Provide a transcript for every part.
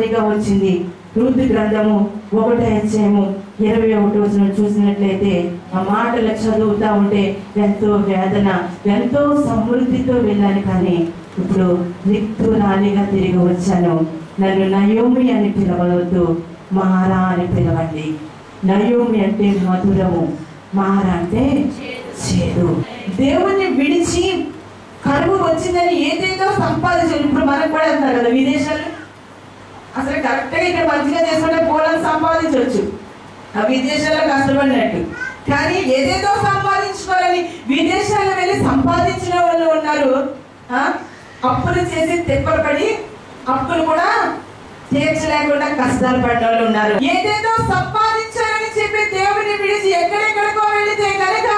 నారిగా వచ్చింది ఋతు గ్రంథము ఒకటో అధ్యాయము ఇరవై ఒకటి వచ్చిన చూసినట్లయితే ఆ మాటలు చదువుతా ఉంటే ఎంతో వేదన ఎంతో సమృద్ధితో వెళ్ళాను కానీ ఇప్పుడు రిక్తురాలిగా తిరిగి వచ్చాను నన్ను నయోమి అని పిలవవద్దు మారా అని పిలవండి నయోమి అంటే మధురము మారా అంటే చేదు దేవుణ్ణి విడిచి కరువు వచ్చిందని ఏదేదో సంపాదించాలి ఇప్పుడు మనకు కూడా అంటారు కదా విదేశాల్లో అసలు కరెక్ట్గా ఇక్కడ మంచిగా చేసుకుంటే పోలని సంపాదించవచ్చు ఆ విదేశాల్లో కష్టపడినట్టు కానీ ఏదేదో సంపాదించుకోవాలని విదేశాల్లో వెళ్ళి సంపాదించిన వాళ్ళు ఉన్నారు ఆ? అప్పులు చేసి తెప్పపడి అప్పులు కూడా తీర్చలేకుండా కష్టాలు పడిన వాళ్ళు ఉన్నారు ఏదేదో సంపాదించాలని చెప్పి దేవుని విడిచి ఎక్కడెక్కడికో వెళితే కనుక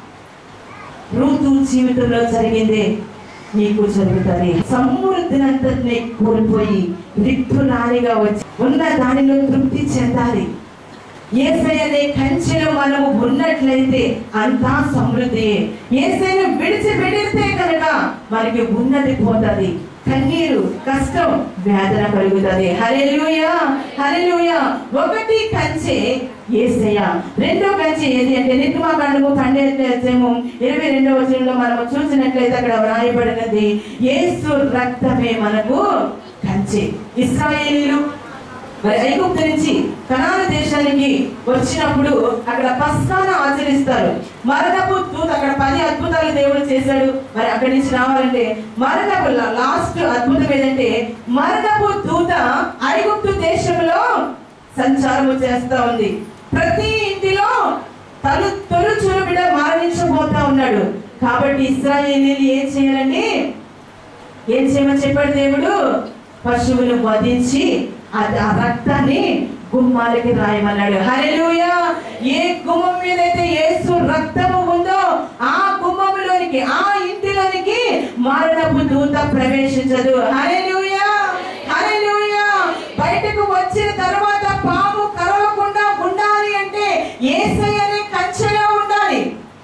ఋతు జీవితంలో జరిగిందే నీకు జరుగుతుంది సమృద్ధినంతటిని కోల్పోయి రిక్తురాలిగా వచ్చి ఉన్న దానిలో తృప్తి చెందాలి ఏసయ్యనే కంచెలో మనము ఉన్నట్లయితే అంతా సమృద్ధి ఏసైను విడిచిపెడితే కనుక మనకి ఉన్నది పోతుంది కన్నీరు కష్టం వేదన కలుగుతుంది హల్లెలూయా హల్లెలూయా ఒకటి కంచె ఏసయ్య రెండో కంచె ఏది అంటే నిర్గమాకాండము పన్నెండు అధ్యాయము ఇరవై రెండవ వచనంలో మనము చూసినట్లయితే అక్కడ వ్రాయబడినది యేసు రక్తమే మనకు కంచె ఇస్రాయేలీలు మరి ఐగుప్తు నుంచి కనాన దేశానికి వచ్చినప్పుడు అక్కడ పస్కాను ఆచరిస్తారు మరణపు దూత అక్కడ పది అద్భుతాలు దేవుడు చేశాడు మరి అక్కడి నుంచి రావాలంటే మరణపు లాస్ట్ అద్భుతం ఏదంటే మరణపు దూత ఐగుప్తు దేశంలో సంచారము చేస్తా ఉంది ప్రతి ఇంటిలో తలు తొలుచులు బిడ్డ మరణించబోతా ఉన్నాడు కాబట్టి ఇస్రాయేలీలు ఏం చేయాలండి ఏం చేయమని చెప్పాడు దేవుడు పశువులు వధించి ఆ ఆ రక్తాన్ని గుమ్మాలకి రాయమన్నాడు హల్లెలూయా ఏ గుమ్మం మీద అయితే యేసు రక్తము ఉందో ఆ గుమ్మములోనికి ఆ ఇంటిలోనికి మరణపు దూత ప్రవేశించదు హల్లెలూయా హల్లెలూయా బయటకు వచ్చిన తర్వాత పాము కరవకుండా ఉండాలి అంటే యేసయ్యనే కంచెలో ఉండాలి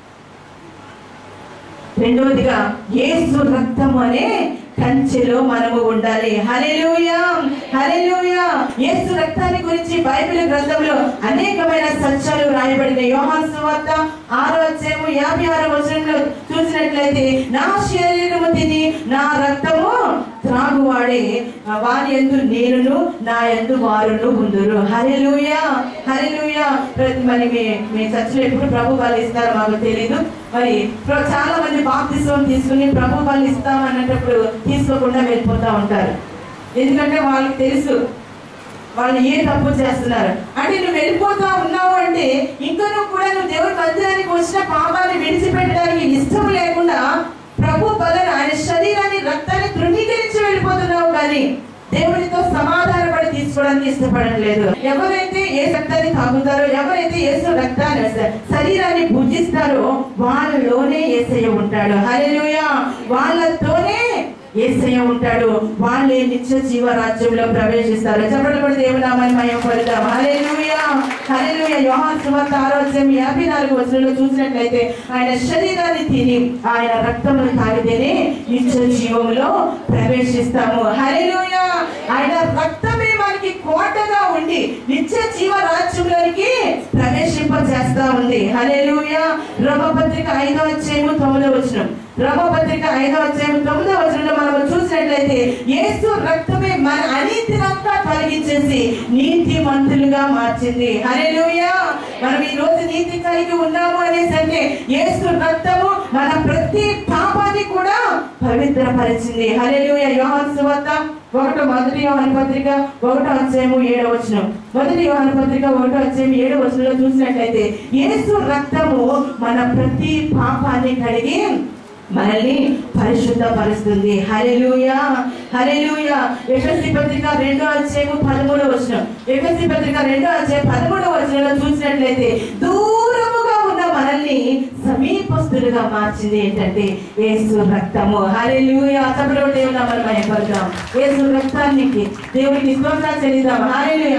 రెండవదిగా యేసు రక్తము అనే కంచెలో మనము ఉండాలి హల్లెలూయా హల్లెలూయా యేసు రక్తాన్ని గురించి బైబిల్ గ్రంథంలో అనేకమైన సత్యాలు రాయబడిన యోహాన్ సువార్త ఆరో అధ్యాయము యాభై ఆరో వచనంలో చూసినట్లయితే నా శరీరము తిని నా రక్తము త్రాగువాడే వారి ఎందు నేనును నా ఎందు వారును ఉందురు హల్లెలూయా హల్లెలూయా ప్రతి మరి మీ మీ చర్చలో ఎప్పుడు ప్రభు వాళ్ళు ఇస్తారో మాకు తెలీదు మరి ప్ర- చాలా మంది బాప్తిస్వం తీసుకుని ప్రభు వాళ్ళు ఇస్తాం అన్నప్పుడు తీసుకోకుండా వెళ్ళిపోతా ఉంటారు ఎందుకంటే వాళ్ళకి తెలుసు వాళ్ళు ఏ తప్పు చేస్తున్నారు అంటే నువ్వు వెళ్ళిపోతా ఉన్నావు అంటే ఇంకా నువ్వు కూడా నువ్వు దేవుడి మందిరానికి వచ్చిన పాపాన్ని విడిచిపెట్టడానికి ఇష్టం లేకుండా ప్రభు బలను ఆయన శరీరాన్ని రక్తాన్ని తృణీకరించి వెళ్ళిపోతున్నావు కానీ దేవుడితో సమాధానపడి తీసుకోవడానికి ఇష్టపడట్లేదు ఎవరైతే ఏ రక్తాన్ని తాగుతారో ఎవరైతే యేసు రక్తాన్ని శరీరాన్ని భుజిస్తారో వాళ్ళలోనే ఏసయ్య ఉంటాడు హల్లెలూయా వాళ్ళతోనే ఏసయ్య ఉంటాడు వాళ్ళే నిత్య జీవ రాజ్యంలో ప్రవేశిస్తారు చెప్పడం కూడా దేవునామని మయం పడదాం హల్లెలూయా హల్లెలూయా యోహాన్ సువార్త ఆరో అధ్యాయం యాభై నాలుగు వచనంలో చూసినట్లయితే ఆయన శరీరాన్ని తిని ఆయన రక్తమును తాగితేనే నిత్య జీవములో ప్రవేశిస్తాము హల్లెలూయా ఆయన రక్తమే మనకి కోటగా ఉండి నిత్య జీవ రాజ్యంలోనికి ప్రవేశింపజేస్తా ఉంది హల్లెలూయా రోమపత్రిక ఐదో అధ్యాయము తొమ్మిదో వచనం రోమపత్రిక ఐదో అధ్యాయం తొమ్మిదో వచనంలో మనం చూసినట్లయితే యేసు రక్తమే మన అనీతినంతా తొలగించేసి నీతి మంతులుగా మార్చింది హల్లెలూయా మనం ఈ రోజు నీతి కలిగి ఉన్నాము అనేసి అంటే యేసు రక్తము మన ప్రతి పాపాన్ని కూడా పవిత్రపరిచింది హల్లెలూయా యోహాను సువార్త ఒకటో మొదటి యోహాను పత్రిక ఒకటో అధ్యాయము ఏడో వచనం మొదటి యోహాను పత్రిక ఒకటో అధ్యాయం ఏడో వచనంలో చూసినట్లయితే యేసు రక్తము మన ప్రతి పాపాన్ని కడిగి మనల్ని పరిశుద్ధపరుస్తుంది హల్లెలూయా హల్లెలూయా ఎఫెసీ పత్రిక రెండో అధ్యాయము పదమూడో వచనం ఎఫెసీ పత్రిక రెండో అధ్యాయం పదమూడో వచనంలో చూసినట్లయితే దూరముగా ఉన్న మనల్ని సమీపస్తులుగా మార్చింది ఏంటంటే యేసు రక్తము హల్లెలూయా అతడు దేవుని మనం భయపడదాం యేసు రక్తానికి దేవునికి స్తోత్రాలు చెల్లిద్దాం హల్లెలూయా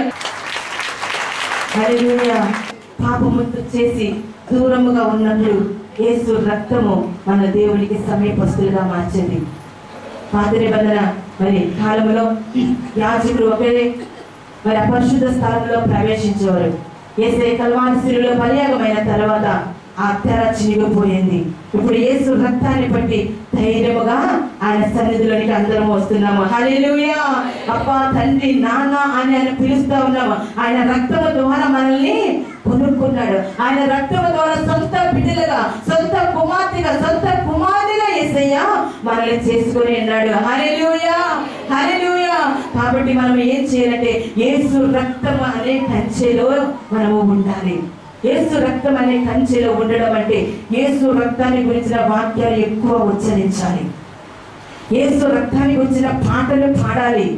హల్లెలూయా పాపము చేసి దూరముగా ఉన్నప్పుడు యేసు రక్తము మన దేవునికి సమీపస్తులుగా మార్చింది పాత నిబంధన మరి కాలంలో యాజకుడు ఒకే మరి అపరిశుద్ధ స్థలంలో ప్రవేశించేవారు ఏసే కల్వానిశిలో బలియాగమైన తర్వాత ఆ తెర చినిగిపోయింది ఇప్పుడు యేసు రక్తాన్ని బట్టి ధైర్యముగా ఆయన సన్నిధిలోనికి అందరం వస్తున్నాము హల్లెలూయా అప్పా తండ్రి నాన్న అని ఆయన పిలుస్తా ఉన్నాము ఆయన రక్తము ద్వారా మనల్ని కొనుక్కున్నాడు ఆయన రక్తము ద్వారా సొంత బిడ్డలుగా సొంత కుమార్తెగా సొంత కుమార్తెగా యేసయ్య మనల్ని చేసుకొని ఉన్నాడు హల్లెలూయా హల్లెలూయా కాబట్టి మనం ఏం చేయాలంటే యేసు రక్తం అనే కంచెలో మనము ఉండాలి యేసు రక్తం అనే కంచెలో ఉండడం అంటే యేసు రక్తాన్ని గురించిన వాక్యాలు ఎక్కువ ఉచ్చరించాలి యేసు రక్తాన్ని గురించిన పాటలు పాడాలి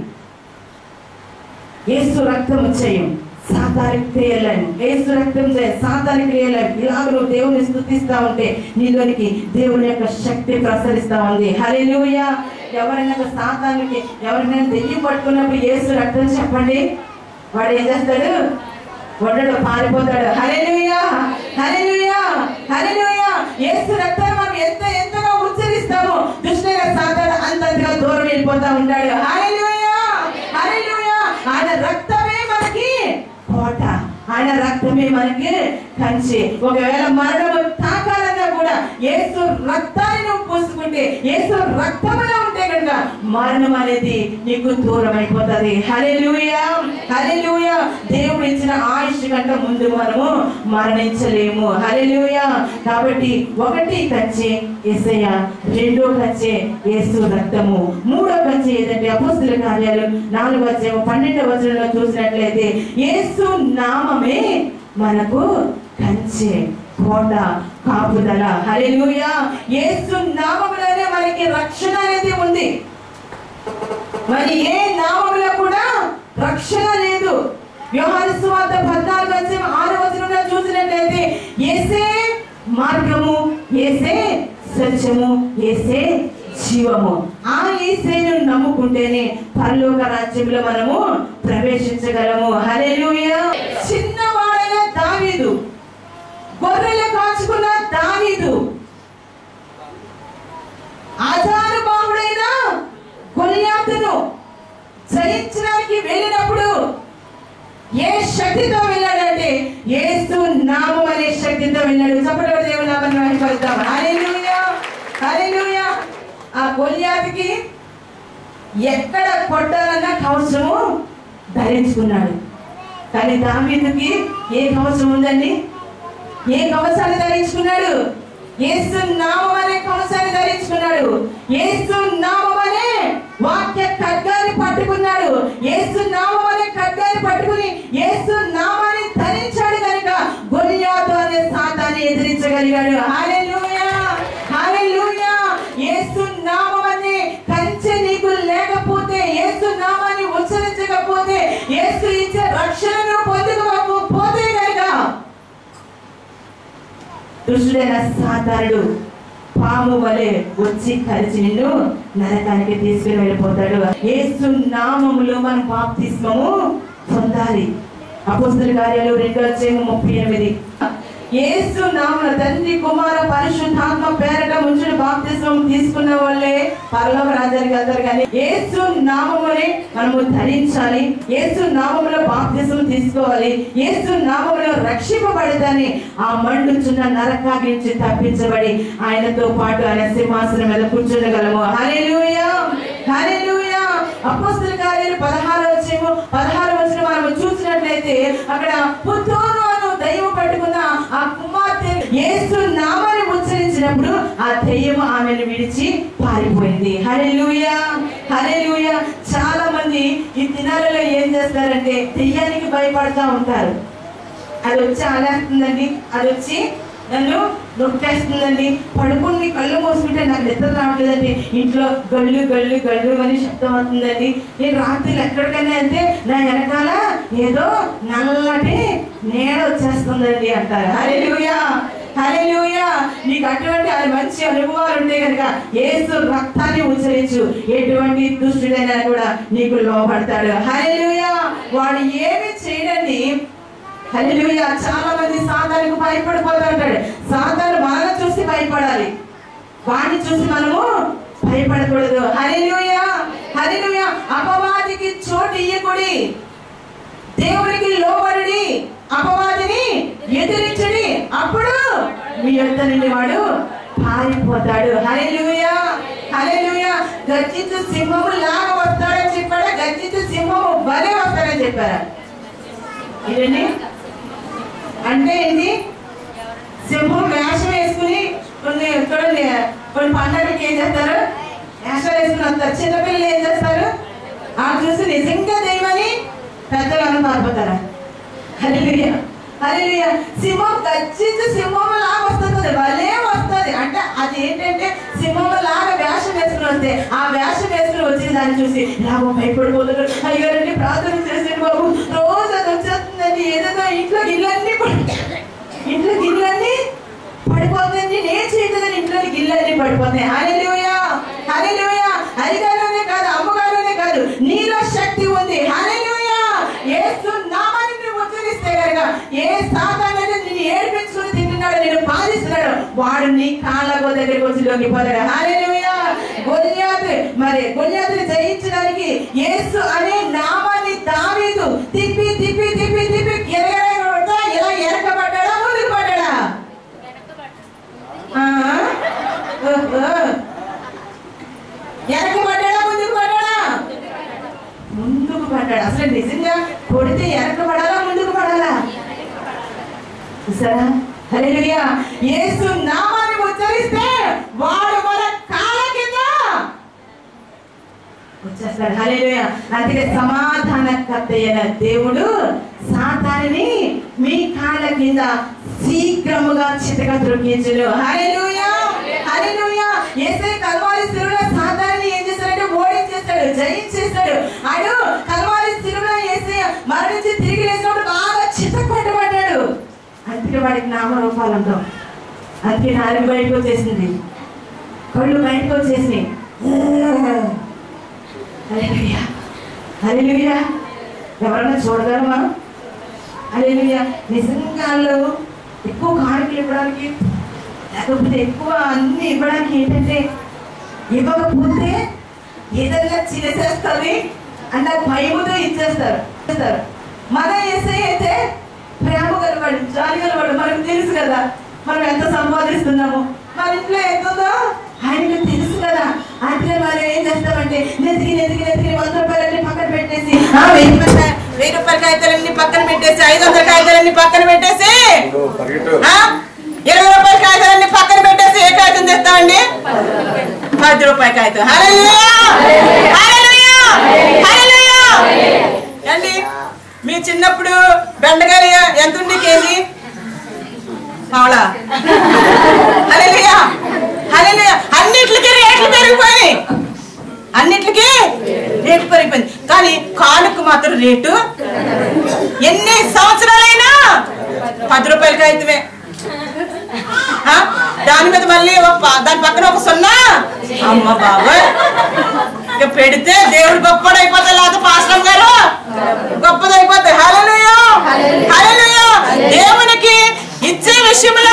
యేసు రక్తం చేయం సాతాని క్రియలను యేసు రక్తం చేయ సాతాని క్రియలను ఇలాగ నువ్వు దేవుని స్థుతిస్తా ఉంటే నీలోనికి దేవుని యొక్క శక్తి ప్రసరిస్తా ఉంది హల్లెలూయా ఎవరైనా సాతానికి ఎవరైనా దెయ్యం పట్టుకున్నప్పుడు యేసు రక్తం చెప్పండి వాడు ఏం చేస్తాడు వడ్డడు పారిపోతాడు హల్లెలూయా హల్లెలూయా హల్లెలూయా యేసు రక్తాన్ని మనం ఎంత ఎంతగా ఉచ్చరిస్తామో దుష్టంగా సాతాను అంతంతగా దూరం వెళ్ళిపోతా ఉంటాడు హల్లెలూయా హల్లెలూయా ఆయన రక్తమే మనకి కోట ఆయన రక్తమే మనకి కంచి ఒకవేళ మరణము తాకాలన్నా కూడా యేసు రక్తాన్ని నువ్వు పూసుకుంటే యేసు రక్తములో ఉంటే కనుక మరణం అనేది నీకు దూరం అయిపోతుంది హల్లెలూయా హల్లెలూయా దేవుడు ఇచ్చిన ఆయుష్ కంటే ముందు మనము మరణించలేము హల్లెలూయా కాబట్టి ఒకటి కంచె యేసయ్య రెండో కంచె యేసు రక్తము మూడో కంచె ఏదంటే అపోస్తుల కార్యాలు నాలుగో అధ్యాయం పన్నెండవ వచనంలో చూసినట్లయితే యేసు నామమే మనకు కంచె కోట కాపుదల హల్లెలూయా యేసు నామములోనే మనకి రక్షణ అనేది ఉంది మరి ఏ నామములో కూడా రక్షణ లేదు వ్యవహార సువార్త పద్నాలుగు అధ్యాయం ఆరు వచనంలో చూసినట్లయితే ఏసే మార్గము ఏసే సత్యము ఏసే జీవము ఆ ఏసేను నమ్ముకుంటేనే పరలోక రాజ్యంలో మనము ప్రవేశించగలము హల్లెలూయా చిన్నవాడైన దావీదు గొర్రెలు కాచుకున్న దావీదు ఆచారబాహుడైన గొలియాతును జయించడానికి వెళ్ళినప్పుడు ఏ శక్తితో వెళ్ళాడంటే యేసు నామం అనే శక్తితో వెళ్ళాడు చప్పటి దేవుని నామాన్ని మహిమపరుద్దాం హల్లెలూయా హల్లెలూయా ఆ గొలియాతుకి ఎక్కడ కొట్టాలన్న కవచము ధరించుకున్నాడు కానీ దావీదుకి ఏ కవచం ఉందండి ఏ కవచాన్ని ధరించుకున్నాడు యేసు నామం అనే కవచాన్ని ధరించుకున్నాడు యేసు నామం అనే వాక్య ఖడ్గాన్ని పట్టుకున్నాడు యేసు నామం అనే ఖడ్గాన్ని పట్టుకుని యేసు నామాన్ని ధరించాడు కనుక గొలియాతు అనే సాతాన్ని ఎదిరించగలిగాడు హల్లెలూయా హల్లెలూయా యేసు నామం అనే కంచె నీకు లేకపోతే యేసు నామాన్ని ఉచ్చరించకపోతే యేసు ఇచ్చే రక్షణను పొందుకోకపోతే కనుక దుష్టుడైన సాతానుడు పాము వలె వచ్చి కలిసి నిన్ను నరకానికి తీసుకుని వెళ్ళిపోతాడు యేసు నామములో మనం బాప్తిస్మము పొందాలి అపోస్తుల కార్యాలు రెండో అధ్యాయం ముప్పై ఎనిమిది యేసు నామన తండ్రి కుమార పరిశుద్ధాత్మ పేరట ముంచుడు బాప్తిస్మం తీసుకున్న వాళ్ళే పరలోక రాజ్యానికి వెళ్తారు కానీ యేసు నామమునే మనము ధరించాలి యేసు నామములో బాప్తిస్మం తీసుకోవాలి యేసు నామములో రక్షింపబడదని ఆ మండుచున్న నరకాగ్ని నుంచి తప్పించబడి ఆయనతో పాటు ఆయన సింహాసనం మీద కూర్చుండగలము హల్లెలూయా హల్లెలూయా అపోస్తుల కార్యాలు పదహారు వచ్చేమో పదహారు వచ్చిన మనం చూసినట్లయితే అక్కడ పుత్తూరు అను దయ్యం పట్టుకున్న ఆ కుమార్తె యేసు నామాన్ని ఉచ్చరించినప్పుడు ఆ దయ్యం ఆమెను విడిచి పారిపోయింది హల్లెలూయా హల్లెలూయా చాలా మంది ఈ దినాలలో ఏం చేస్తారంటే దెయ్యానికి భయపడతా ఉంటారు అది వచ్చి ఆలేస్తుందండి అది వచ్చి నన్ను నొక్కేస్తుందండి పడుకుని కళ్ళు మూసుకుంటే నాకు నిద్ర రావట్లేదండి ఇంట్లో గళ్ళు గళ్ళు గళ్ళు అని శబ్దం అవుతుందండి నేను రాత్రి ఎక్కడికైనా వెళ్తే నా వెనకాల ఏదో నల్లటి నీడ వచ్చేస్తుందండి అంటారు హల్లెలూయా హల్లెలూయా నీకు అటువంటి అది మంచి అనుభవాలు ఉంటే కనుక ఏసు రక్తాన్ని ఉచ్చరించు ఎటువంటి దుష్టుడైనా కూడా నీకు లోపడతాడు హల్లెలూయా వాడు ఏమి చేయడండి హల్లెలూయా చాలా మంది సాతానికి భయపడిపోతుంటాడు సాతాను మనల్ని చూసి భయపడాలి వాడిని చూసి మనము భయపడకూడదు హల్లెలూయా హల్లెలూయా అపవాదికి చోటు ఇయ్యకూడి దేవునికి లోబడి అపవాదిని ఎదిరించడి అప్పుడు మీ యొక్క నుండి వాడు పారిపోతాడు హల్లెలూయా హల్లెలూయా గర్జించు సింహము లాగా వస్తాడని చెప్పాడా గర్జించు సింహము భలే వస్తాడని చెప్పారా ఇదండి అంటే ఏంటి సింహం వేషం వేసుకుని కొన్ని చూడండి కొన్ని పండగలకి ఏం చేస్తారు వేషం వేసుకుని వస్తారు చిన్నపిల్లలు ఏం చేస్తారు ఆ చూసి నిజంగా దైవని పెద్దలను పారిపోతారా హల్లెలూయా హల్లెలూయా సింహం గర్జించి సింహం లాగా వస్తుంది భలే వస్తుంది అంటే అది ఏంటంటే సింహం లాగా వేషం వేసుకుని వస్తే ఆ వేషం వేసుకుని వచ్చిన దాన్ని చూసి లాభం భయపడిపోతాడు అయ్యారండి ప్రార్థన చేసేది బాబు రోజు అది వచ్చేస్తుందండి ఏదేదో ఇంట్లో ఇల్లన్నీ పడి- ఇంట్లో గిన్నెలన్నీ పడిపోతుంది నేను చేయదని ఇంట్లో గిన్నెలన్నీ పడిపోతాయి హల్లెలూయా హల్లెలూయా అరిగాలోనే కాదు అమ్మగాలోనే కాదు నీలో శక్తి ఉంది హల్లెలూయా యేసు నామాన్ని నువ్వు ఉచ్చరిస్తే కనుక ఏ సాతాను అయితే నిన్ను ఏడిపించుకుని తింటున్నాడు నేను బాధిస్తున్నాడు వాడు నీ కాళ్ళగో దగ్గరికి వచ్చి లొంగిపోతాడు హల్లెలూయా గొల్యాతు మరి గొల్యాతుని జయించడానికి యేసు అనే నామాన్ని దావీదు తిప్పి తిప్పి తిప్పి తిప్పి ఎరగడగా ఇలా ఎరకబడ్డాడా ముందుకు పడ్డాడా ఆ? ఓహో. ఎరకబడ్డాడా ముందుకు పడ్డాడా ముందుకు పడ్డాడు అసలు నిజంగా కొడితే ఎరక పడాలా ముందుకు పడాలా చూసారా హల్లెలూయా యేసు నామాన్ని ఉచ్చరిస్తే వాడు మన కాళ్ళ కింద వచ్చేస్తాడు హల్లెలూయా అందుకే సమాధానకర్త అయిన దేవుడు సాతాన్ని మీ కాళ్ళ కింద శీఘ్రముగా చితక దొరికించును హల్లెలూయా హల్లెలూయా యేసే కల్వారి శిలువలో సాతాన్ని ఏం చేశాడంటే ఓడించేస్తాడు జయించేస్తాడు ఆడు కల్వారి శిలువలో యేసే మరణించి తిరిగి లేచినప్పుడు బాగా చితపట్టబడ్డాడు అందుకే వాడికి నామరూపాలు ఉంటాం అందుకే నాలుగు బయటకు వచ్చేసింది కళ్ళు బయటకు వచ్చేసినాయి హల్లెలూయా హల్లెలూయా ఎవరన్నా చూడగలమా హల్లెలూయా నిజంగా వాళ్ళు ఎక్కువ కానుకలు ఇవ్వడానికి లేకపోతే ఎక్కువ అన్ని ఇవ్వడానికి ఏంటంటే ఇవ్వకపోతే ఏదైనా చేసేస్తుంది అన్న భయముతో ఇచ్చేస్తారు ఇచ్చేస్తారు మన ఏసై అయితే ప్రేమ గలవాడు జాలి గలవాడు మనకు తెలుసు కదా మనం ఎంత సంపాదిస్తున్నాము మన ఇంట్లో ఎంత ఉందో ఆయనకు తెలుసు కదా అందుకే మనం ఏం చేస్తామంటే నెతికి నెతికి నెతికి వంద రూపాయలన్నీ పక్కన పెట్టేసి ఆ, వెయ్యి రూపాయల వెయ్యి రూపాయల కాగితాలన్నీ పక్కన పెట్టేసి ఐదు వందల కాగితాలన్నీ పక్కన పెట్టేసి పరిగెట్టు ఆ, ఇరవై రూపాయల కాగితాలన్నీ పక్కన పెట్టేసి ఏ కాగితం తెస్తామండి పది రూపాయల కాగితం హల్లెలూయా! హల్లెలూయా! హల్లెలూయా! ఏండి మీ చిన్నప్పుడు బెండకాయ ఎంత ఉంది కేజీ పావలా హల్లెలూయా! హల్లెలూయా! అన్నిట్లకి రేట్లు పెరిగిపోయినాయి అన్నిట్లకి రేటు పెరిగిపోయింది కానీ కానుకు మాత్రం రేటు ఎన్ని సంవత్సరాలైనా పది రూపాయల కాగితమే ఆ? దాని మీద మళ్ళీ ఒక ప- దాని పక్కన ఒక సున్నా అమ్మ బాబాయ్ ఇక పెడితే దేవుడు గొప్పడైపోతాయి లేకపోతే పాస్టర్ గారు గొప్పదైపోతాయి హల్లెలూయా హల్లెలూయా దేవునికి ఇచ్చే విషయంలో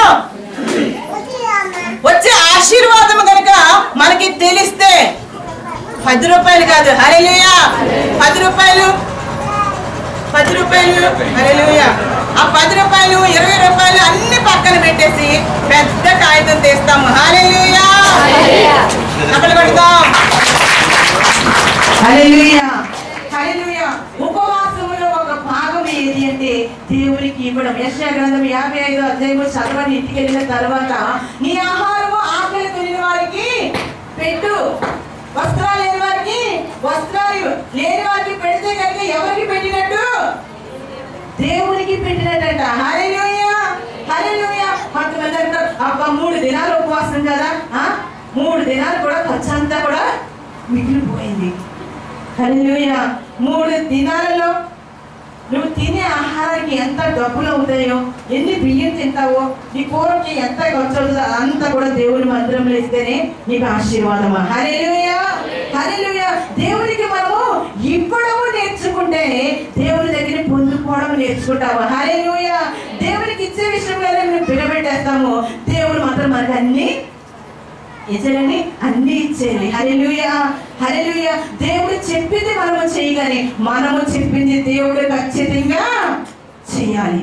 వచ్చే ఆశీర్వాదం కనుక మనకి తెలిస్తే పది రూపాయలు కాదు హల్లెలూయా పది రూపాయలు పది రూపాయలు హల్లెలూయా ఆ పది రూపాయలు ఇరవై రూపాయలు అన్ని పక్కన పెట్టేసి పెద్ద కాగితం తీస్తాము హల్లెలూయా చప్పట్లు కొడతాం హల్లెలూయా హల్లెలూయా ఉపవాసములో ఒక భాగం ఏది అంటే దేవునికి ఇవ్వడం యెషయా గ్రంథం యాభై ఐదు అధ్యాయము చదవని ఇంటికి వెళ్ళిన తర్వాత నీ ఆహారము ఆకలి కొనిన వారికి పెట్టు వస్త్రాలు లేని వారికి వస్త్రాలు లేని వారికి పెడితే కనుక ఎవరికి పెట్టినట్టు దేవునికి పెట్టినట్టంట హల్లెలూయా హల్లెలూయా కొంతమంది అంటారు అబ్బా మూడు దినాలు ఉపవాసం కదా ఆ మూడు దినాలు కూడా ఖర్చు అంతా కూడా మిగిలిపోయింది హల్లెలూయా మూడు దినాలలో నువ్వు తినే ఆహారానికి ఎంత డబ్బులు అవుతాయో ఎన్ని బియ్యం తింటావో నీ కూరకి ఎంత ఖర్చు అవుతుందో అంతా కూడా దేవుని మందిరంలో ఇస్తేనే నీకు ఆశీర్వాదం హల్లెలూయా హల్లెలూయా దేవునికి మనము ఇవ్వడము నేర్చుకుంటే దేవుని దగ్గర పొందుకోవడం నేర్చుకుంటాము హల్లెలూయా దేవునికి ఇచ్చే విషయంలో మేము బిగబెట్టేస్తాము దేవుడు మాత్రం మనకి అన్ని ఇచ్చారండి అన్ని ఇచ్చేయండి హల్లెలూయా హల్లెలూయా దేవుడు చెప్పింది మనము చేయగానే మనము చెప్పింది దేవుడు ఖచ్చితంగా చేయాలి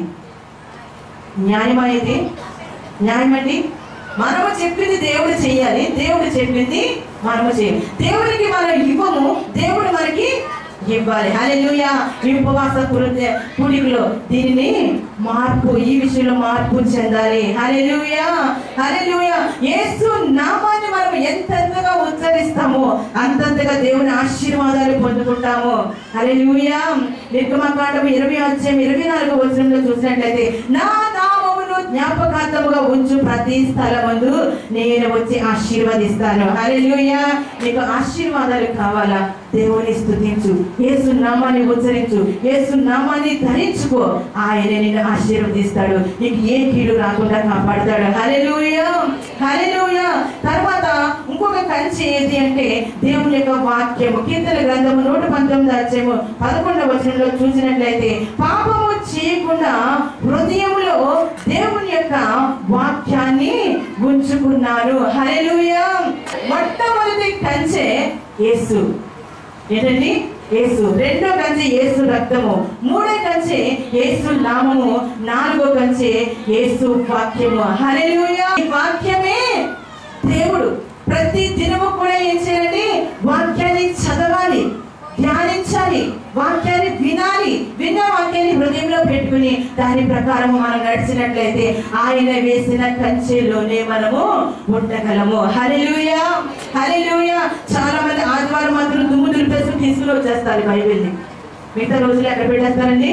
న్యాయమా ఇది న్యాయమండి మనము చెప్పింది దేవుడు చేయాలి దేవుడు చెప్పింది మనము చేయాలి దేవుడికి మనం ఇవ్వము దేవుడు మనకి ఇవ్వాలి హల్లెలూయా ఈ ఉపవాస కురుతే కూడికలో దీనిని మార్పు ఈ విషయంలో మార్పు చెందాలి హల్లెలూయా హల్లెలూయా యేసు నామాన్ని మనం ఎంతెంతగా ఉచ్చరిస్తామో అంతంతగా దేవుని ఆశీర్వాదాలు పొందుకుంటాము హల్లెలూయా నిర్గమకాండం ఇరవై అధ్యాయం ఇరవై నాలుగు వచనంలో చూసినట్లయితే నా నామమును జ్ఞాపకార్థముగా ఉంచు ప్రతి స్థలమందు నేను వచ్చి ఆశీర్వదిస్తాను హల్లెలూయా నీకు ఆశీర్వాదాలు కావాలా దేవుని స్తుతించు యేసు నామాన్ని ఉచ్చరించు యేసు నామాన్ని ధరించుకో ఆయన నిన్ను ఆశీర్వదిస్తాడు నీకు ఏ కీడు రాకుండా కాపాడతాడు హల్లెలూయా హల్లెలూయా తర్వాత ఇంకొక కంచి ఏది అంటే దేవుని యొక్క వాక్యము కీర్తన గ్రంథము నూట పంతొమ్మిది అధ్యాయము పదకొండవ వచనంలో చూసినట్లయితే పాపము చేయకుండా హృదయములో దేవుని యొక్క వాక్యాన్ని ఉంచుకున్నాను హల్లెలూయా మొట్టమొదటి కంచె యేసు ఏంటండి యేసు రెండో కంచె యేసు రక్తము మూడో కంచె యేసు నామము నాలుగో కంచె యేసు వాక్యము హల్లెలూయా ఈ వాక్యమే దేవుడు ప్రతి దినము కూడా ఏం చేయాలి వాక్యాన్ని చదవాలి ధ్యానించాలి వాక్యాన్ని వినాలి విన్న వాక్యాన్ని హృదయంలో పెట్టుకుని దాని ప్రకారం మనం నడిచినట్లయితే ఆయన వేసిన కంచెలోనే మనము ఉండగలము హల్లెలూయా హల్లెలూయా చాలా మంది ఆదివారం మాత్రం దుమ్ము దులిపేసుకుని తీసుకుని వచ్చేస్తారు బైబిల్ని మిగతా రోజులు ఎక్కడ పెట్టేస్తారండి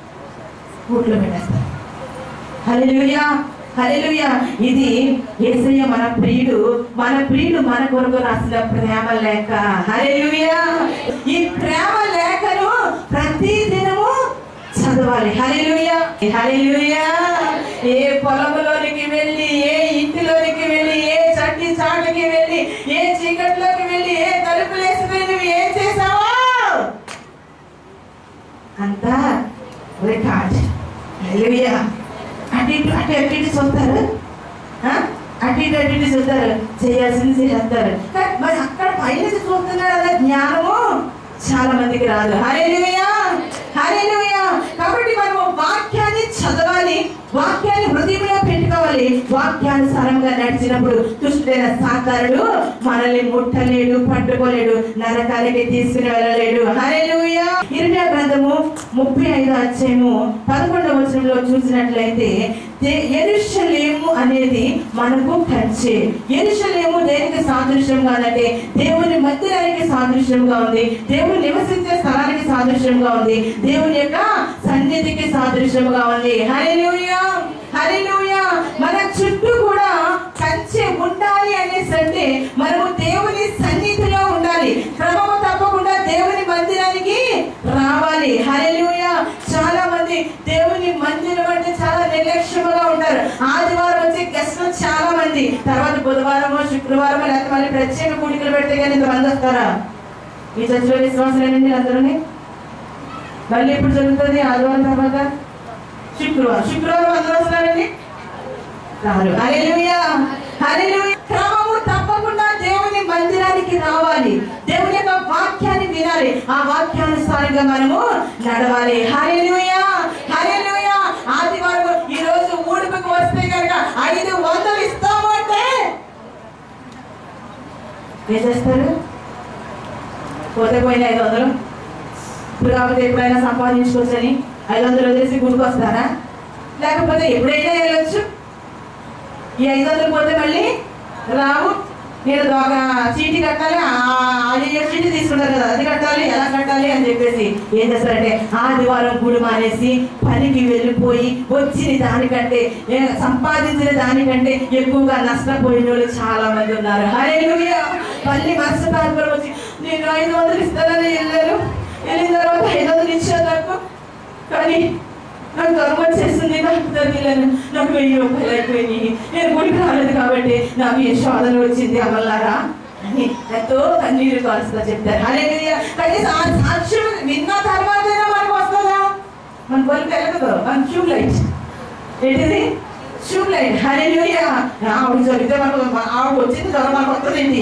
ఊట్లో పెట్టేస్తారు హల్లెలూయా హల్లెలూయా ఇది యేసయ్య మన ప్రియుడు మన ప్రియుడు మన కొరకు రాసిన ప్రేమ లేఖ హల్లెలూయా ఈ ప్రేమ లేఖను ప్రతి దినము చదవాలి హల్లెలూయా హల్లెలూయా ఏ పొలంలోనికి వెళ్ళి ఏ ఇంటిలోనికి వెళ్ళి ఏ చట్టి చాటుకి వెళ్ళి ఏ చీకట్లోకి వెళ్ళి ఏ తలుపులు వేసుకుని నువ్వు ఏం చేసావా అంతా రికార్డ్ హల్లెలూయా అటు ఇటు అటు అటు ఇటు చూస్తారు ఆ? అటు ఇటు అటు ఇటు చూస్తారు చేయాల్సింది చేస్తారు కానీ మరి అక్కడ పైన చూస్తున్నాడు అనే జ్ఞానము చాలా మందికి రాదు హల్లెలూయా హల్లెలూయా కాబట్టి మనము వాక్యాన్ని చదవాలి వాక్యాన్ని హృదయంలో పెట్టుకోవాలి వాక్యానుసారంగా నడిచినప్పుడు దుష్టుడైన సాతారుడు మనల్ని ముట్టలేడు పట్టుకోలేడు నరకాలకి తీసుకుని వెళ్ళలేడు హల్లెలూయా ఇరవై గ్రంథము ముప్పై ఐదు అధ్యాయము పదకొండవ వచనంలో చూసినట్లయితే దే- యెరూషలేము అనేది మనకు కంచె యెరూషలేము దేనికి సాదృశ్యంగా ఉందంటే దేవుని మందిరానికి సాదృశ్యంగా ఉంది దేవుడు నివసించే స్థలానికి సాదృశ్యంగా ఉంది దేవుని యొక్క సన్నిధికి సాదృశ్యంగా ఉంది హల్లెలూయా హల్లెలూయా మన చుట్టూ కూడా కంచె ఉండాలి అనేసి అంటే మనము దేవుని సన్నిధిలో ఉండాలి క్రమము తప్పకుండా దేవుని మందిరానికి రావాలి హల్లెలూయా చాలా మంది దేవుని మందిరం అంటే చాలా నిర్లక్ష్యముగా ఉంటారు ఆదివారం వచ్చే గెస్ట్లు చాలా మంది తర్వాత బుధవారమో శుక్రవారమో లేకపోతే మళ్ళీ ప్రత్యేక కూడికలు పెడితే కానీ ఇంతమంది వస్తారా ఈ చర్చలో విశ్వాసులేనండి అందరూని మళ్ళీ ఎప్పుడు జరుగుతుంది ఆదివారం తర్వాత శుక్రవారం శుక్రవారం అందరూ వస్తున్నారండి రారు హల్లెలూయా హల్లెలూయా క్రమము తప్పకుండా దేవుని మందిరానికి రావాలి దేవుని యొక్క వాక్యాన్ని వినాలి ఆ వాక్యానుసారంగా మనము నడవాలి హల్లెలూయా హల్లెలూయా ఆదివారం ఈ రోజు ఊడుపుకు వస్తే కనుక ఐదు వందలు ఇస్తాము అంటే ఏం చేస్తారు పోతే పోయిన ఐదు వందలు ఇప్పుడు కాకపోతే ఎప్పుడైనా సంపాదించుకోవచ్చని ఐదు వందలు వదిలేసి గుడికి వస్తారా లేకపోతే ఎప్పుడైనా వెళ్ళొచ్చు ఈ ఐదు వందలు పోతే మళ్ళీ రావు నేను ఒక చీటీ కట్టాలి ఆ- అది ఏ చీటీ తీసుకుంటారు కదా అది కట్టాలి ఎలా కట్టాలి అని చెప్పేసి ఏం చేస్తారంటే ఆదివారం గుడి మానేసి పనికి వెళ్ళిపోయి వచ్చిన దానికంటే ఏ, సంపాదించిన దానికంటే ఎక్కువగా నష్టపోయిన వాళ్ళు చాలా మంది ఉన్నారు హల్లెలూయా మళ్ళీ మరుసటి ఆదివారం వచ్చి నేను ఐదు వందలు ఇస్తానని వెళ్ళారు వెళ్ళిన తర్వాత ఐదు వందలు ఇచ్చారు నాకు కానీ నాకు గర్వం వచ్చేసింది నాకు తగ్గిలేను నాకు వెయ్యి రూపాయలు అయిపోయినాయి నేను గుడికి రాలేదు కాబట్టి నాకు ఏ శోధన వచ్చింది అమల్లారా అని ఎంతో కన్నీరు కాల్స్తా చెప్తారు హల్లెలూయా కనీసం ఆ సాక్ష్యం విన్న తర్వాతైనా మనకు వస్తుందా మన బల్బ్ వెలగదు మన ట్యూబ్ లైట్ ఏంటిది చూడలేదు హల్లెలూయా ఆవిడ జరిగితే మనకు ఆవిడ వచ్చింది జ్వరం మనకు వస్తుందండి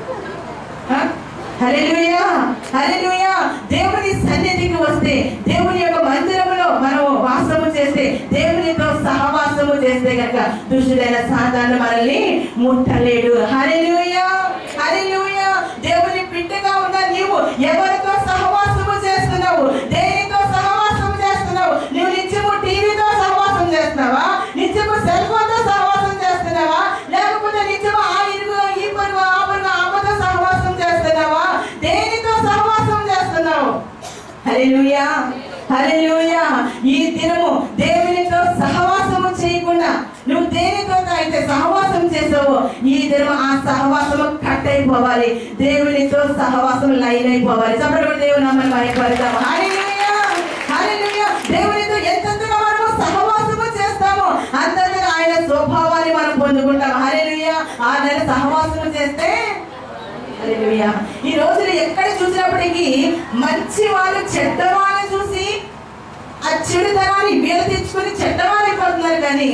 హల్లెలూయా హల్లెలూయా దేవుని సన్నిధికి వస్తే దేవుని యొక్క మందిరములో మనం వాసము చేస్తే దేవునితో సహవాసము చేస్తే కనుక దుష్టుడైన సాధారణ మనల్ని ముట్టలేడు హల్లెలూయా హల్లెలూయా దేవుని బిడ్డగా ఉన్న నీవు ఎవరితో సహవాసము చేస్తున్నావు దేనితో సహవాసము చేస్తున్నావు నువ్వు నిత్యము టీవీతో సహవాసం చేస్తున్నావా నిత్యము సెల్ ఫోన్తో సహవాసం చేస్తున్నావా లేకపోతే నిత్యము ఆ ఇరుగు ఈ పరుగు ఆ పరుగు అమ్మతో సహవాసం చేస్తున్నావా దేనితో సహవాసం చేస్తున్నావు హల్లెలూయా హల్లెలూయా ఈ దినము దేవునితో సహవాసము చేయకుండా నువ్వు దేనితో అయితే సహవాసం చేసావో ఈ దినము ఆ సహవాసము కట్ అయిపోవాలి దేవునితో సహవాసం లైన్ అయిపోవాలి చెప్పడం దేవుని నమ్మని భయపడతాము హల్లెలూయా హల్లెలూయా దేవునితో ఎంతగా మనము సహవాసము చేస్తామో అంతగా ఆయన స్వభావాన్ని మనం పొందుకుంటాం హల్లెలూయా ఆ నెల సహవాసము చేస్తే హల్లెలూయా. ఈ రోజున ఎక్కడ చూసినప్పటికీ మంచి వాళ్ళు చెడ్డ వాళ్ళని చూసి ఆ చెడుతనాన్ని వీలు తెచ్చుకొని చెడ్డవాళ్ళు అయిపోతున్నారు కానీ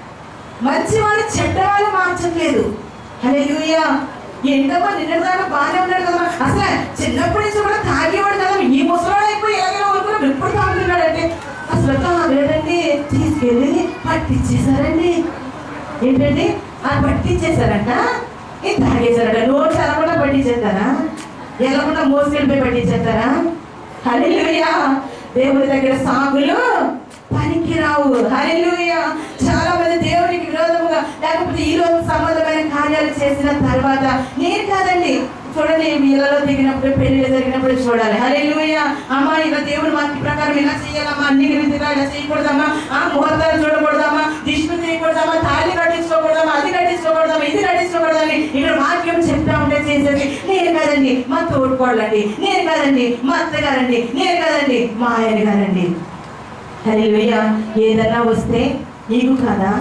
మంచి వాళ్ళు చెడ్డవాళ్ళు మార్చట్లేదు హల్లెలూయా ఎంతమో నిన్నదాకా బాగానే ఉన్నాడు కదా అసలు చిన్నప్పటి నుంచి కూడా తాగేవాడు కదా ఈ ముసలాడు అయిపోయి ఎలాగైనా ఊరుకున్నాడు ఎప్పుడు తాగుతున్నాడంటే అసలు తాగలేదండి తీసుకెళ్ళి పట్టించేశారండి ఏంటండి ఆ పట్టించేశారంట ఏం తాగేశారట నోట్ ఎలకుండా పట్టించేస్తారా ఎలకుండా మోసుకెళ్ళిపోయి పట్టించేస్తారా హల్లెలూయా దేవుడి దగ్గర సాగులు పనికిరావు హల్లెలూయా చాలా మంది దేవునికి విరోధముగా లేకపోతే ఈ రోజు సంబంధమైన కార్యాలు చేసిన తర్వాత నేను కాదండి చూడండి వీళ్ళలో దిగినప్పుడు పెళ్లి జరిగినప్పుడు చూడాలి హల్లెలూయా అమ్మా ఇలా దేవుడు మాకు ప్రకారం ఇలా చేయాలమ్మా అన్ని రీతిగా ఇలా చేయకూడదమ్మా ఆ ముహూర్తాలు చూడకూడదమ్మా దిష్టి చేయకూడదమ్మా తాళి కట్టించుకోకూడదమ్మా అది కట్టించుకోకూడదమ్మా ఇది కట్టించుకోకూడదని ఇక్కడ వాక్యం చెప్తా ఉంటే చేసేది నేను కాదండి మా తోడుకోళ్ళండి నేను కాదండి మా అత్తగారండి నేను కాదండి మా ఆయన గారండి హల్లెలూయా ఏదన్నా వస్తే నీకు కాదా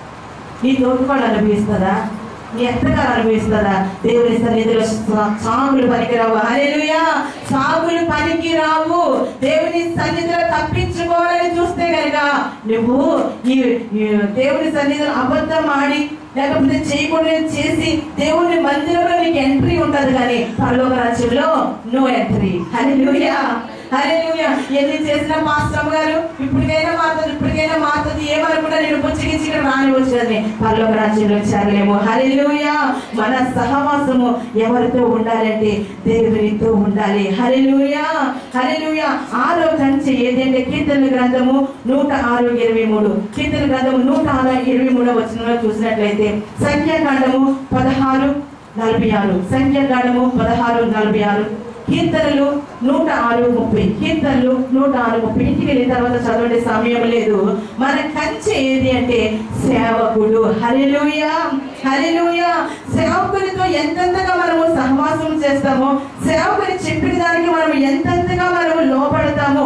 నీ తోడుకోళ్ళు అనుభవిస్తుందా నీ ఎత్తగారు అనుభవిస్తుందా దేవుని సన్నిధిలో సా- సాగులు పనికిరావు హల్లెలూయా సాగులు పనికిరావు దేవుని సన్నిధిలో తప్పించుకోవాలని చూస్తే కనుక నువ్వు ఈ ఈ దేవుని సన్నిధిలో అబద్ధం ఆడి లేకపోతే చేయకూడదు చేసి దేవుని మందిరంలో నీకు ఎంట్రీ ఉంటది కానీ పరలోక రాజ్యంలో నో ఎంట్రీ హల్లెలూయా హల్లెలూయా ఎన్ని చేసినా పాస్టర్ గారు ఇప్పటికైనా మారుతుంది ఇప్పటికైనా మారుతుంది ఏమనుకుంటా నేను పుచ్చికించి ఇక్కడ రాని వచ్చినది పరలోక రాజ్యంలో చేరలేము హల్లెలూయా మన సహవాసము ఎవరితో ఉండాలంటే దేవునితో ఉండాలి హల్లెలూయా హల్లెలూయా ఆరో కంచె ఏదంటే కీర్తన గ్రంథము నూట ఆరు ఇరవై మూడు కీర్తన గ్రంథము నూట ఆరు ఇరవై మూడో వచనంలో చూసినట్లయితే సంఖ్యాకాండము పదహారు నలభై ఆరు సంఖ్యాకాండము పదహారు నలభై ఆరు కీర్తనలు నూట ఆరు ముప్పై కీర్తనలు నూట ఆరు ముప్పై ఇంటికి వెళ్ళిన తర్వాత చదవండి సమయం లేదు మన కంచె ఏది అంటే సేవకుడు హరిలుయా హరిలుయా సేవకునితో ఎంతెంతగా మనము సహవాసం చేస్తామో సేవకుని చెప్పిన దానికి మనం ఎంతెంతగా మనము లోపడతామో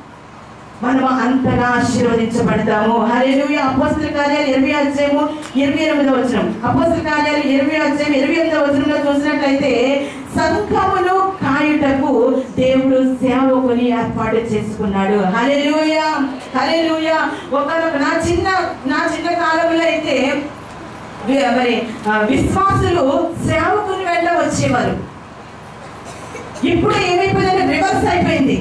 మనము అంతగా ఆశీర్వదించబడతాము హల్లెలూయ అపోస్తుల కార్యాలు ఇరవై అధ్యాయము ఇరవై ఎనిమిదో వచనం అపోస్తుల కార్యాలు ఇరవై అధ్యాయం ఇరవై ఎనిమిదో వచనంలో చూసినట్లయితే సంఘమును కాయుటకు దేవుడు సేవకుని ఏర్పాటు చేసుకున్నాడు హల్లెలూయ హల్లెలూయ ఒకనొక నా చిన్న నా చిన్న కాలంలో అయితే వి- మరి ఆ, విశ్వాసులు సేవకుని వెంట వచ్చేవారు ఇప్పుడు ఏమైపోయిందంటే రివర్స్ అయిపోయింది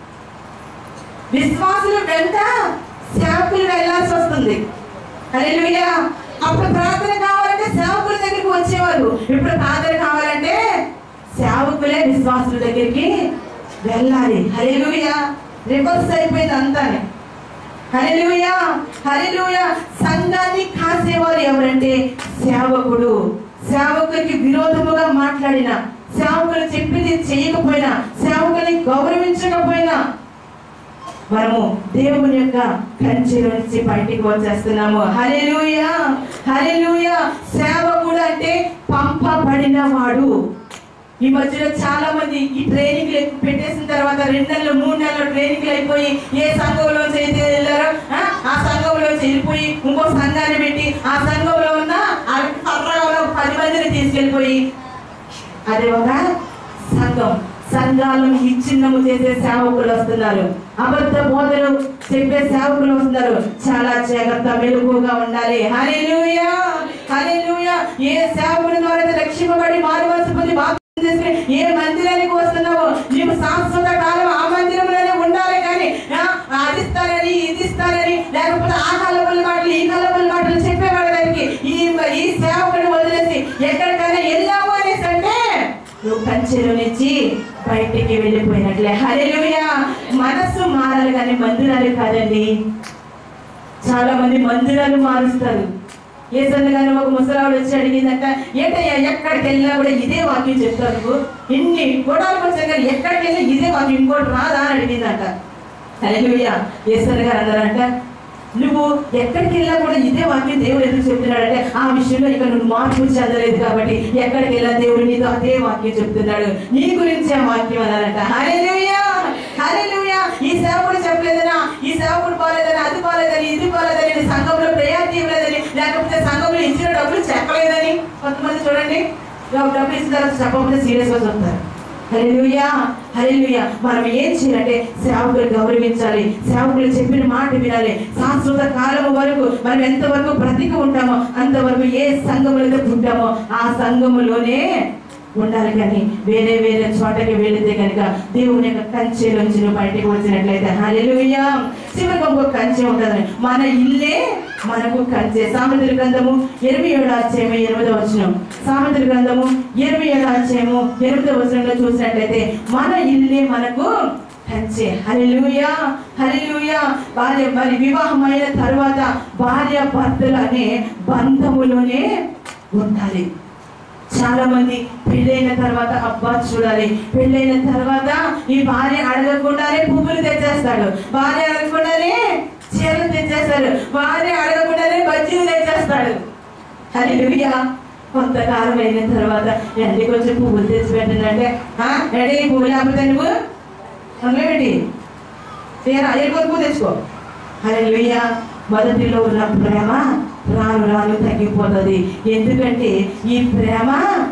విశ్వాసులు వెంట సేవకులు వెళ్ళాల్సి వస్తుంది హల్లెలూయా అప్పుడు ప్రార్థన కావాలంటే సేవకుల దగ్గరికి వచ్చేవారు ఇప్పుడు ప్రార్థన కావాలంటే సేవకులే విశ్వాసుల దగ్గరికి వెళ్ళాలి హల్లెలూయా రివర్స్ అయిపోయింది అంతానే హల్లెలూయా హల్లెలూయా సంఘాన్ని కాసేవారు ఎవరంటే సేవకుడు సేవకుడికి విరోధముగా మాట్లాడిన సేవకులు చెప్పింది చేయకపోయినా సేవకుని గౌరవించకపోయినా మనము దేవుని యొక్క కంచెలో నుంచి బయటికి వచ్చేస్తున్నాము హల్లెలూయా హల్లెలూయా సేవకుడు అంటే పంపబడిన వాడు ఈ మధ్యలో చాలా మంది ఈ ట్రైనింగ్ పెట్టేసిన తర్వాత రెండు నెలలు మూడు నెలలు ట్రైనింగ్ అయిపోయి ఏ సంఘంలో అయితే వెళ్ళారో ఆ, ఆ సంఘంలో వెళ్ళిపోయి ఇంకో సంఘాన్ని పెట్టి ఆ సంఘంలో ఉన్న ఆ పర్రగా ఉన్న పది మందిని తీసుకెళ్ళిపోయి అది ఒక సంఘం సంఘాలను విచ్ఛిన్నము చేసే సేవకులు వస్తున్నారు అబద్ధ బోధలు చెప్పే సేవకులు వస్తున్నారు చాలా జాగ్రత్త మెలకుగా ఉండాలి హల్లెలూయా హల్లెలూయా ఏ సేవకుల ద్వారా అయితే రక్షింపబడి మారు మనసు పొంది బాప్తిసం తీసుకుని ఏ మందిరానికి వస్తున్నావో నీవు శాశ్వత కాలం ఆ మందిరంలోనే ఉండాలి కానీ ఆ, అది ఇస్తానని ఇది ఇస్తానని లేకపోతే ఆ కాలపల్లి మాటలు ఈ కాలపల్లి మాటలు చెప్పేవాడు దానికి ఈ ఈ సేవకుని వదిలేసి ఎక్కడికైనా వెళ్ళాము అనేసి అంటే నువ్వు కంచెలో నుంచి బయటికి వెళ్ళిపోయినట్లే హల్లెలూయా మనస్సు మారాలి కానీ మందిరాలు కాదండి చాలా మంది మందిరాలు మారుస్తారు ఏసన్న గారు ఒక ముసలావిడ వచ్చి అడిగిందంట ఏంటయ్యా ఎక్కడికి వెళ్ళినా కూడా ఇదే వాక్యం చెప్తారు నువ్వు ఇన్ని గోడాలు వచ్చాక కానీ ఎక్కడికి వెళ్ళినా ఇదే వాక్యం ఇంకోటి రాదా అని అడిగిందంట హల్లెలూయా ఏసన్న గారు అన్నారంట నువ్వు ఎక్కడికి వెళ్ళినా కూడా ఇదే వాక్యం దేవుడు ఎందుకు చెప్తున్నాడంటే ఆ విషయంలో ఇక నువ్వు మార్పు చెందలేదు కాబట్టి ఎక్కడికి వెళ్ళినా దేవుడు నీతో అదే వాక్యం చెప్తున్నాడు నీ గురించి ఆ వాక్యం అన్నారంట హల్లెలూయా హల్లెలూయా ఈ సేవకుడు చెప్పలేదనా ఈ సేవకుడు పోలేదని అది పోలేదని ఇది పోలేదని నీ సంఘంలో ప్రయాణం ఇవ్వలేదని లేకపోతే సంఘంలో ఇచ్చిన డబ్బులు చెప్పలేదని కొంతమంది చూడండి డబ్బులు ఇచ్చిన తర్వాత చెప్పకపోతే సీరియస్ గా చూస్తారు హల్లెలూయా హల్లెలూయా మనం ఏం చేయాలంటే సేవకులు గౌరవించాలి సేవకులు చెప్పిన మాట వినాలి శాశ్వత కాలం వరకు మనం ఎంతవరకు బ్రతికి ఉంటామో అంతవరకు ఏ సంఘములో అయితే ఉంటామో ఆ సంఘములోనే ఉండాలి కానీ వేరే వేరే చోటకి వెళితే కనుక దేవుని యొక్క కంచెలోంచి నువ్వు బయటకు వచ్చినట్లయితే హల్లెలూయా చివరికి ఇంకొక కంచె ఉంటుంది మన ఇల్లే మనకు కంచె సామెతల గ్రంథము ఇరవై ఏడు అధ్యాయము ఎనిమిదో వచనం సామెతల గ్రంథము ఇరవై ఏడు అధ్యాయము ఎనిమిదో వచనంలో చూసినట్లయితే మన ఇల్లే మనకు కంచె హల్లెలూయా హల్లెలూయా భార్య మరి వివాహమైన తర్వాత భార్య భర్తలు అనే బంధములోనే ఉండాలి చాలా మంది పెళ్ళైన తర్వాత అబ్బా చూడాలి పెళ్ళైన తర్వాత ఈ భార్య అడగకుండానే పువ్వులు తెచ్చేస్తాడు భార్య అడగకుండానే చీరలు తెచ్చేస్తాడు భార్య అడగకుండానే బజ్జీలు తెచ్చేస్తాడు హల్లెలూయా కొంతకాలం అయిన తర్వాత ఎండి కొంచెం పువ్వులు తెచ్చి పెట్టండి అంటే రెడీ పువ్వులు లేకపోతే నువ్వు అమ్మేమిటి తీరా ఎక్కువ పువ్వు తెచ్చుకో హల్లెలూయా మొదటిలో ఉన్న ప్రేమ రాను రాను తగ్గిపోతుంది ఎందుకంటే ఈ ప్రేమ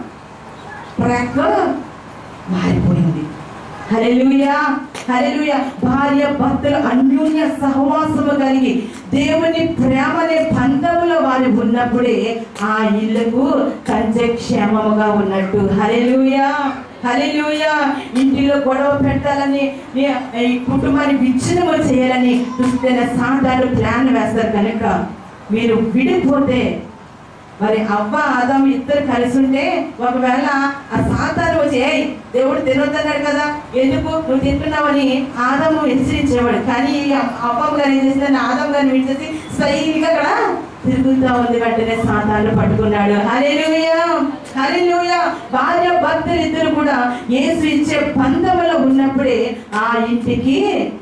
ప్రక్క మారిపోయింది హల్లెలూయా హల్లెలూయా భార్య భర్తలు అన్యోన్య సహవాసము కలిగి దేవుని ప్రేమనే బంధములో వారు ఉన్నప్పుడే ఆ ఇల్లుకు కంచె క్షేమముగా ఉన్నట్టు హల్లెలూయా హల్లెలూయా ఇంటిలో గొడవ పెట్టాలని ఈ- ఈ కుటుంబాన్ని విచ్ఛిన్నము చేయాలని దుష్టైన సాధారణ ప్లాన్ వేస్తారు కనుక మీరు విడిపోతే మరి అవ్వ ఆదాము ఇద్దరు కలిసి ఉంటే ఒకవేళ ఆ సాతాను వచ్చి "ఏయ్, దేవుడు తినొద్దన్నాడు కదా ఎందుకు నువ్వు తింటున్నావని ఆదాము హెచ్చరించేవాడు కానీ ఈ అవ్వమ్మ గారు ఏం చేసిందని ఆదాం గారిని విడిచేసి స్వైగా అక్కడ తిరుగుతా ఉంది వెంటనే సాతాను పట్టుకున్నాడు హల్లెలూయా హల్లెలూయా భార్య భర్తలు ఇద్దరు కూడా యేసు ఇచ్చే బంధములో ఉన్నప్పుడే ఆ ఇంటికి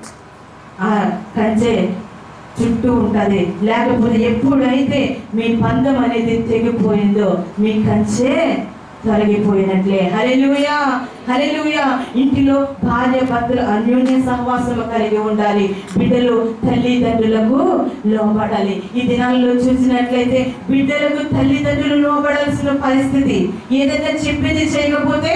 ఆ కంచె చుట్టూ ఉంటది లేకపోతే ఎప్పుడైతే మీ పందం అనేది తెగిపోయిందో మీ కంచె తొలగిపోయినట్లే హల్లెలూయా హల్లెలూయా ఇంటిలో భార్య భర్తలు అన్యోన్య సహవాసము కలిగి ఉండాలి బిడ్డలు తల్లిదండ్రులకు లోబడాలి ఈ దినాల్లో చూసినట్లయితే బిడ్డలకు తల్లిదండ్రులు లోబడాల్సిన పరిస్థితి ఏదైనా చెప్పింది చేయకపోతే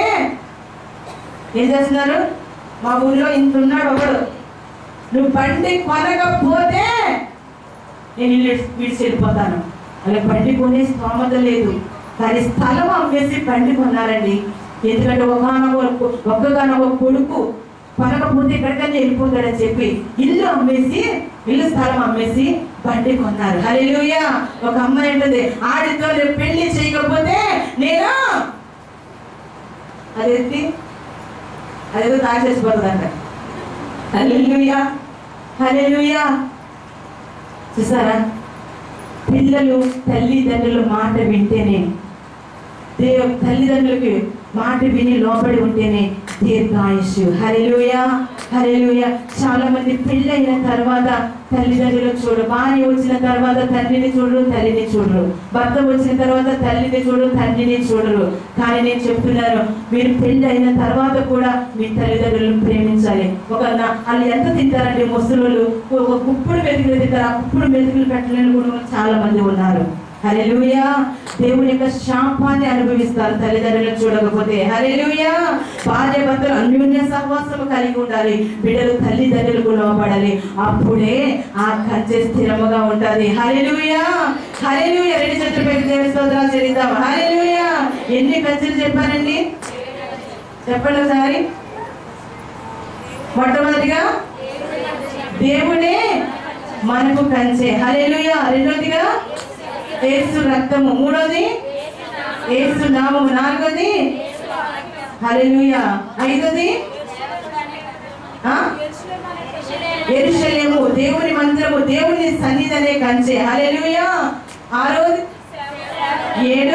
ఏం చేస్తున్నారు మా ఊళ్ళో ఇంత ఉన్నాడు ఒకడు నువ్వు బండి కొనకపోతే నేను ఇల్లు విడిచి వెళ్ళిపోతాను అలా బండి కొనే స్తోమత లేదు కానీ స్థలం అమ్మేసి బండి కొన్నారండి ఎందుకంటే ఒకనొక ఒక్కగానొక కొడుకు కొనకపోతే ఎక్కడికైనా వెళ్ళిపోతాడని చెప్పి ఇల్లు అమ్మేసి ఇల్లు స్థలం అమ్మేసి బండి కొన్నారు హల్లెలూయా ఒక అమ్మాయి ఉంటుంది ఆడితో రేపు పెళ్లి చేయకపోతే నేను అదేంటి అదేదో దాచేసిపోతుందంట హల్లెలూయా హల్లెలూయా చూసారా పిల్లలు తల్లిదండ్రుల మాట వింటేనే దేవ తల్లిదండ్రులకి మాట విని లోబడి ఉంటేనే దీర్ఘాయుషు హల్లెలూయా హల్లెలూయా చాలా మంది పెళ్ళైన తర్వాత తల్లిదండ్రులకు చూడు భార్య వచ్చిన తర్వాత తండ్రిని చూడరు తల్లిని చూడరు భర్త వచ్చిన తర్వాత తల్లిని చూడరు తండ్రిని చూడరు కానీ నేను చెప్తున్నాను మీరు పెళ్లి అయిన తర్వాత కూడా మీ తల్లిదండ్రులను ప్రేమించాలి ఒక నా- వాళ్ళు ఎంత తింటారంటే ముసలోళ్ళు ఒక కుప్పుడు మెతుకులు తింటారు ఆ కుప్పుడు మెతుకులు పెట్టలేని కూడా చాలా మంది ఉన్నారు హల్లెలూయా దేవుని యొక్క శాపాన్ని అనుభవిస్తారు తల్లిదండ్రులను చూడకపోతే హల్లెలూయా భార్య భర్తలు అన్యోన్య సహవాసము కలిగి ఉండాలి బిడ్డలు తల్లిదండ్రులకు లోపడాలి అప్పుడే ఆ కంచె స్థిరముగా ఉంటది హల్లెలూయా హల్లెలూయా రెండు చెట్లు పెట్టి దేవుని స్తోత్రాలు చెల్లిద్దాం హల్లెలూయా ఎన్ని కంచెలు చెప్పానండి చెప్పండి ఒకసారి మొట్టమొదటిగా దేవుడే మనకు కంచే హల్లెలూయా రెండోదిగా యేసు రక్తము మూడోది యేసు నామము నాలుగోది హల్లెలూయా ఐదోది ఆ? యెరూషలేము దేవుని మందిరము దేవుని సన్నిధనే కంచే హల్లెలూయా ఆరోది ఏడు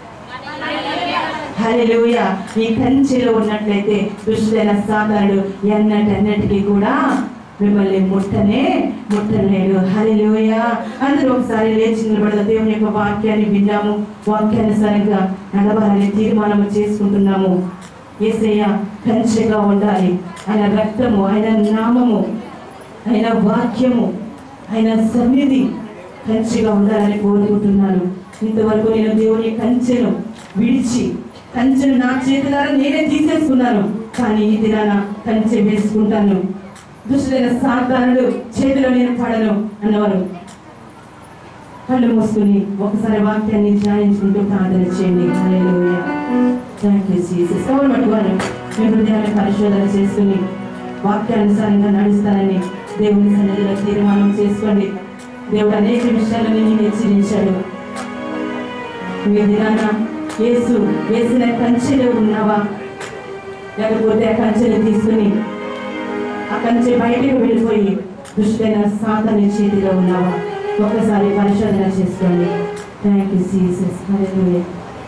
హల్లెలూయా ఈ కంచెలో ఉన్నట్లయితే దుష్టుడైన సాతానుడు ఎన్నటన్నిటికీ కూడా మిమ్మల్ని ముట్టనే ముట్టలేడు హల్లెలూయా అందరూ ఒకసారి లేచి నిలబడదా దేవుని యొక్క వాక్యాన్ని విన్నాము వాక్యానుసారంగా నడవాలని తీర్మానం చేసుకుంటున్నాము ఏసయ్య కంచెగా ఉండాలి ఆయన రక్తము ఆయన నామము ఆయన వాక్యము ఆయన సన్నిధి కంచెగా ఉండాలని కోరుకుంటున్నాను ఇంతవరకు నేను దేవుని కంచెను విడిచి కంచెను నా చేతులారా నేనే తీసేసుకున్నాను కానీ ఈ దినాన కంచె వేసుకుంటాను దుష్టుడైన సాధారణుడు చేతిలో నేను పడను అన్నవారు కళ్ళు మూసుకుని ఒకసారి వాక్యాన్ని ధ్యానించుకుంటూ ప్రార్థన చేయండి హల్లెలూయా థ్యాంక్ యూ జీసస్ ఎవరు పట్టుకోవాలి మీ హృదయాన్ని పరిశోధన చేసుకుని వాక్యానుసారంగా నడుస్తానని దేవుని సన్నిధిలో తీర్మానం చేసుకోండి దేవుడు అనేక విషయాలను నేను హెచ్చరించాడు మీ దినాన యేసు వేసిన కంచెలో ఉన్నావా లేకపోతే ఆ కంచెలు తీసుకుని ఆ కంచె బయటకు వెళ్ళిపోయి దుష్టుడైన సాతాని చేతిలో ఉన్నావా ఒకసారి పరిశోధన చేసుకోండి థ్యాంక్ యూ జీసస్ హల్లెలూయా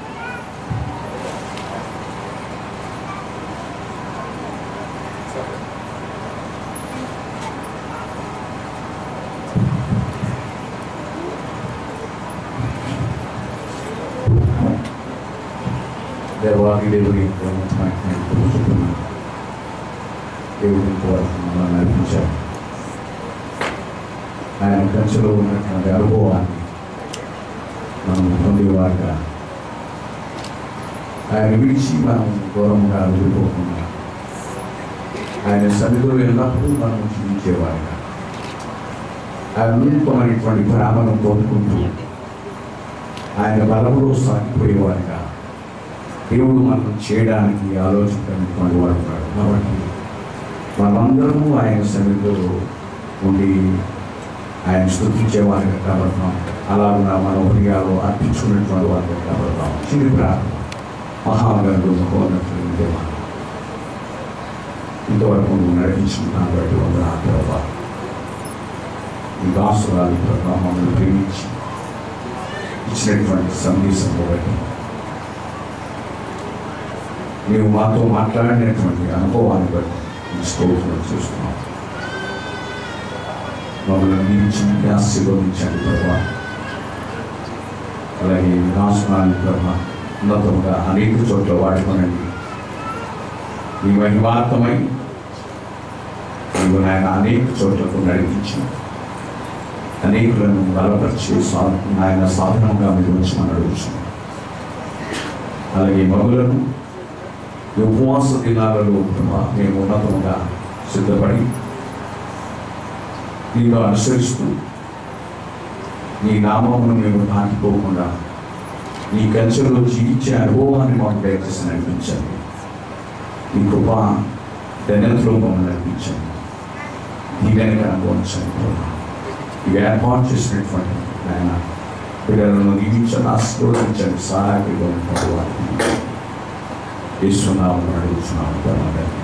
దేవాది దేవుడి తెలుసుకున్నాను దేవుడిని కూడా మమ్మల్ని నడిపించారు ఆయన కంచెలో ఉన్నటువంటి అనుభవాన్ని మనం పొందేవారుగా ఆయన విడిచి మనం దూరంగా వెళ్ళిపోకుండా ఆయన సన్నిధిలో ఎల్లప్పుడూ మనం జీవించేవారుగా ఆయన నూతనమైనటువంటి ప్రేమను పొందుకుంటూ ఆయన బలంలో సాగిపోయేవారుగా దేవుడు మనం చేయడానికి ఆలోచించినటువంటి వాడు ఉన్నాడు కాబట్టి మనమందరము ఆయన సన్నిధిలో ఉండి ఆయన స్థుతించేవారిగా కాబడతాం అలాగా మన హృదయాలు అర్పించుకున్నటువంటి వారిగా కాబడతాం చిన్న ప్రార్థన మహాగరుడు మహోన్నతుడు దేవా ఇంతవరకు నువ్వు నడిపించుకున్నాను బట్టి వందన ప్రభా ఈ దాసురాలు ప్రభా మమ్మల్ని ప్రేమించి ఇచ్చినటువంటి సందేశం బట్టి నీవు మాతో మాట్లాడినటువంటి అనుభవాన్ని బట్టి ఈ స్తోత్రం చూస్తున్నాం మమ్మల్ని దీవించి ఆశీర్వదించండి ప్రభా అలాగే రాష్ట్రాన్ని ప్రభా ఉన్నతంగా అనేక చోట్ల వాడుకోనండి నీ మహిమార్థమై నీవు నాయన అనేక చోట్లకు నడిపించి అనేకులను బలపరిచి సా నాయన సాధనంగా మీరు వచ్చి అడుగుతున్నాం అలాగే మగులను ఈ ఉపవాస దినాలలో ప్రభా మేము ఉన్నతంగా సిద్ధపడి నీలో అనుసరిస్తూ నీ నామమును మేము దాటిపోకుండా నీ కంచెలో జీవించే అనుభవాన్ని మాకు దయచేసి నడిపించండి నీ కృప ధన్యతలో మమ్మల్ని నడిపించండి దీవెనక అనుభవించండి ప్రభా ఇవి ఏర్పాటు చేసినటువంటి ఆయన బిడ్డలను దీవించండి ఆశీర్వదించండి సహాయకులు వారికి ఇస్తున్నాము అడుగుతున్నాము పరమ